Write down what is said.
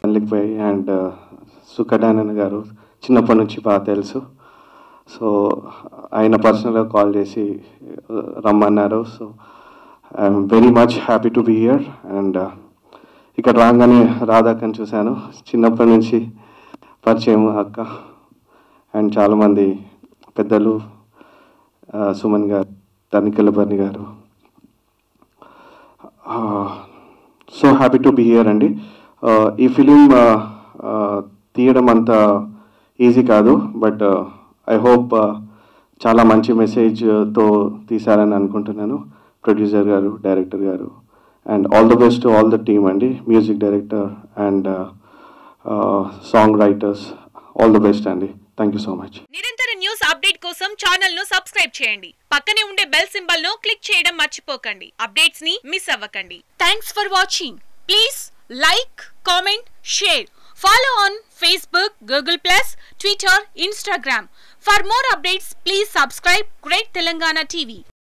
వెళ్ళిపోయి అండ్ సుఖడానన్ గారు చిన్నప్పటి నుంచి బాగా తెలుసు సో ఆయన పర్సనల్గా కాల్ చేసి uh, రమ్మన్నారు so I'm very much happy to be here అండ్ ఇక్కడ రాగానే రాధాకని చూశాను చిన్నప్పటి నుంచి పరిచయం అక్క అండ్ చాలామంది పెద్దలు ఆ, సుమన్ గారు తనికెళ్ళ బర్ని గారు so happy to be here అండి ఆ, ఈ ఫిలిం తీయడం అంత ఈజీ కాదు బట్ ఐ హోప్ చాలా మంచి మెసేజ్తో తీశారని అనుకుంటున్నాను ప్రొడ్యూసర్ గారు డైరెక్టర్ గారు and all the best all the team అండి music director and song writers all the best అండి థ్యాంక్ యూ సో మచ్ నిరంతర న్యూస్ అప్డేట్ కోసం ఛానల్ ను సబ్స్క్రైబ్ చేయండి పక్కనే ఉండే బెల్ సింబల్ ను క్లిక్ చేయడం మర్చిపోకండి అప్డేట్స్ ని మిస్ అవ్వకండి thanks for watching please like comment share follow on Facebook Google plus Twitter Instagram for more updates please subscribe great Telangana TV